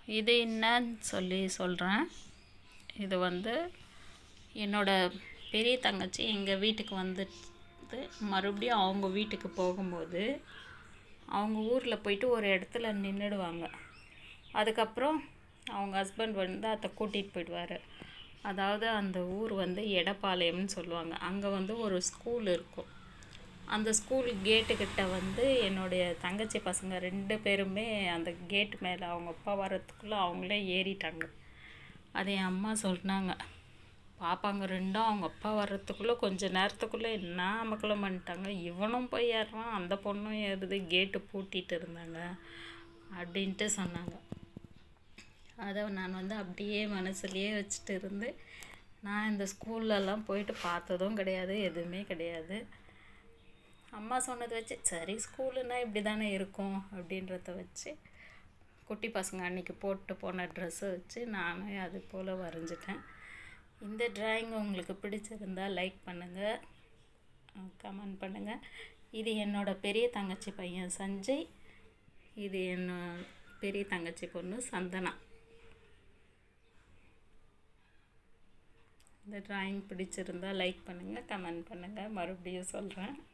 இது என்னன்னு சொல்லி சொல்கிறேன் இது வந்து என்னோட பெரிய தங்கச்சி எங்கள் வீட்டுக்கு வந்துட்டு மறுபடியும் அவங்க வீட்டுக்கு போகும்போது அவங்க ஊரில் போயிட்டு ஒரு இடத்துல நின்றுடுவாங்க அதுக்கப்புறம் அவங்க ஹஸ்பண்ட் வந்து அதை கூட்டிகிட்டு போயிடுவார் அதாவது அந்த ஊர் வந்து எடப்பாளையம்னு சொல்லுவாங்க அங்கே வந்து ஒரு ஸ்கூல் இருக்கும் அந்த ஸ்கூல் கேட்டுக்கிட்ட வந்து என்னுடைய தங்கச்சி பசங்க ரெண்டு பேருமே அந்த கேட் மேலே அவங்க அப்பா வர்றதுக்குள்ளே அவங்களே ஏறிட்டாங்க அது என் அம்மா சொன்னாங்க பாப்பாங்க ரெண்டும் அவங்க அப்பா வர்றதுக்குள்ளே கொஞ்ச நேரத்துக்குள்ளே என்ன அமக்கலம் பண்ணிட்டாங்க இவனும் போய் ஏறுறான் அந்த பொண்ணும் ஏறுது கேட்டு பூட்டிட்டு இருந்தாங்க அப்படின்ட்டு சொன்னாங்க அதை நான் வந்து அப்படியே மனசுலையே வச்சுட்டு இருந்து நான் இந்த ஸ்கூல்லலாம் போயிட்டு பார்த்ததும் கிடையாது எதுவுமே கிடையாது அம்மா சொன்னதை வச்சு சரி ஸ்கூலுன்னா இப்படி தானே இருக்கும் அப்படின்றத வச்சு குட்டி பசங்க அன்றைக்கி போட்டு போன ட்ரெஸ்ஸை வச்சு நானே அது போல் வரைஞ்சிட்டேன் இந்த டிராயிங் உங்களுக்கு பிடிச்சிருந்தா லைக் பண்ணுங்கள் கமெண்ட் பண்ணுங்கள் இது என்னோடய பெரிய தங்கச்சி பையன் சஞ்சய் இது என்ன பெரிய தங்கச்சி பொண்ணு சந்தனா இந்த டிராயிங் பிடிச்சிருந்தா லைக் பண்ணுங்கள் கமெண்ட் பண்ணுங்கள் மறுபடியும் சொல்கிறேன்